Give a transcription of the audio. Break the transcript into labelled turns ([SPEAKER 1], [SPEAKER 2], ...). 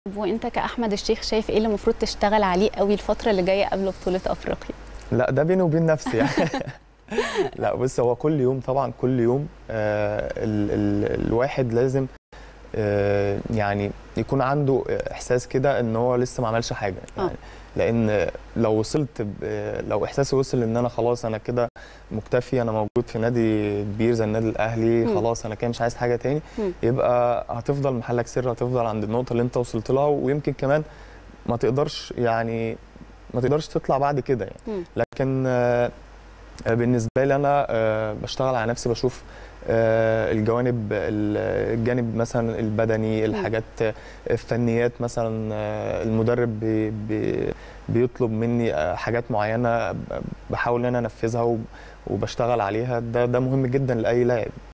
[SPEAKER 1] وانت كاحمد الشيخ شايف ايه اللي المفروض تشتغل عليه قوي الفتره اللي جايه قبل بطوله افريقيا
[SPEAKER 2] لا ده بيني وبين نفسي يعني لا بص هو كل يوم طبعا كل يوم آه ال ال الواحد لازم آه يعني يكون عنده احساس كده ان هو لسه ما عملش حاجه يعني
[SPEAKER 1] آه.
[SPEAKER 2] لان لو وصلت ب- لو احساسي وصل ان انا خلاص انا كده مكتفي انا موجود في نادي كبير زي النادي الاهلي
[SPEAKER 1] مم.
[SPEAKER 2] خلاص انا كده مش عايز حاجه تاني
[SPEAKER 1] مم.
[SPEAKER 2] يبقى هتفضل محلك سر هتفضل عند النقطه اللي انت وصلت لها ويمكن كمان ما تقدرش يعني ما تقدرش تطلع بعد كده يعني
[SPEAKER 1] مم.
[SPEAKER 2] لكن آه، آه، بالنسبه لي انا آه، بشتغل على نفسي بشوف آه، الجوانب ال- الجانب مثلا البدني الحاجات آه، الفنيات مثلا آه، المدرب بي بي بيطلب مني آه، حاجات معينه ب- بحاول ان انا انفذها وب- وبشتغل عليها ده ده مهم جدا لاي لاعب